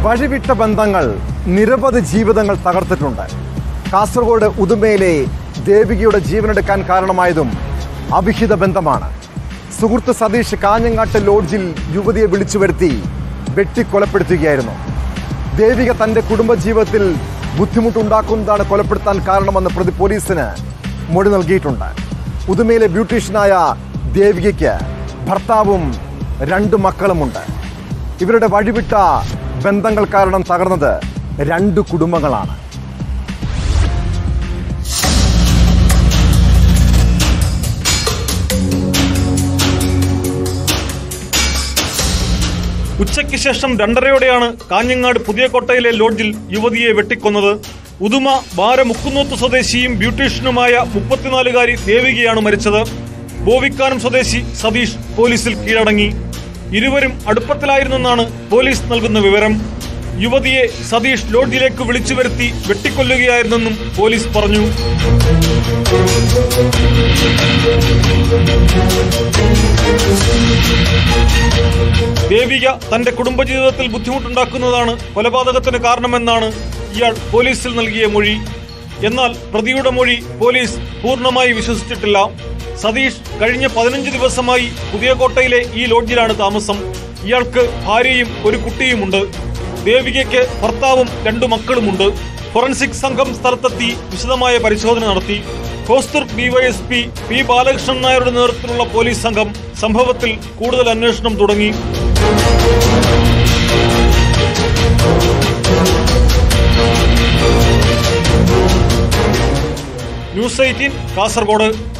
വഴിവിട്ട ബന്ധങ്ങൾ നിരവധി ജീവിതങ്ങൾ തകർത്തിട്ടുണ്ട് കാസർഗോഡ് ഉദുമയിലെ ദേവികയുടെ ജീവനെടുക്കാൻ കാരണമായതും അവിഹിത ബന്ധമാണ് സുഹൃത്ത് സതീഷ് കാഞ്ഞങ്ങാട്ട് ലോഡ്ജിൽ യുവതിയെ വിളിച്ചു വരുത്തി വെട്ടിക്കൊലപ്പെടുത്തുകയായിരുന്നു ദേവിക തന്റെ കുടുംബജീവിതത്തിൽ ബുദ്ധിമുട്ടുണ്ടാക്കുന്നതാണ് കൊലപ്പെടുത്താൻ കാരണമെന്ന് പ്രതി പോലീസിന് മൊഴി നൽകിയിട്ടുണ്ട് ഉദുമയിലെ ബ്യൂട്ടീഷ്യനായ ദേവികയ്ക്ക് ഭർത്താവും രണ്ട് മക്കളുമുണ്ട് ഇവരുടെ വഴിവിട്ട ബന്ധങ്ങൾ കാരണം തകർന്നത് രണ്ട് കുടുംബങ്ങളാണ് ഉച്ചയ്ക്ക് ശേഷം രണ്ടരയോടെയാണ് കാഞ്ഞങ്ങാട് പുതിയ കോട്ടയിലെ ലോഡ്ജിൽ യുവതിയെ വെട്ടിക്കൊന്നത് ഉദുമ ബാരമുക്കുന്നോത്ത് സ്വദേശിയും ബ്യൂട്ടീഷ്യനുമായ മുപ്പത്തിനാലുകാരി ദേവികയാണ് മരിച്ചത് ബോവിക്കാനം സ്വദേശി സതീഷ് പോലീസിൽ കീഴടങ്ങി ഇരുവരും അടുപ്പത്തിലായിരുന്നെന്നാണ് പോലീസ് നൽകുന്ന വിവരം യുവതിയെ സതീഷ് ലോഡ്ജിലേക്ക് വിളിച്ചു വരുത്തി വെട്ടിക്കൊല്ലുകയായിരുന്നെന്നും പോലീസ് പറഞ്ഞു ദേവിക തന്റെ കുടുംബജീവിതത്തിൽ ബുദ്ധിമുട്ടുണ്ടാക്കുന്നതാണ് കൊലപാതകത്തിന് കാരണമെന്നാണ് ഇയാൾ പോലീസിൽ നൽകിയ മൊഴി എന്നാൽ പ്രതിയുടെ മൊഴി പോലീസ് പൂർണ്ണമായി വിശ്വസിച്ചിട്ടില്ല സതീഷ് കഴിഞ്ഞ പതിനഞ്ച് ദിവസമായി പുതിയ കോട്ടയിലെ ഈ ലോഡ്ജിലാണ് താമസം ഇയാൾക്ക് ഭാര്യയും ഒരു കുട്ടിയുമുണ്ട് ദേവികയ്ക്ക് ഭർത്താവും രണ്ടു മക്കളുമുണ്ട് ഫോറൻസിക് സംഘം സ്ഥലത്തെത്തി വിശദമായ പരിശോധന നടത്തി കോസ്തുർ ഡിവൈഎസ്പി പി ബാലകൃഷ്ണൻ നായരുടെ നേതൃത്വത്തിലുള്ള പോലീസ് സംഘം സംഭവത്തിൽ കൂടുതൽ അന്വേഷണം തുടങ്ങി ന്യൂസ് എയ്റ്റീൻ കാസർഗോഡ്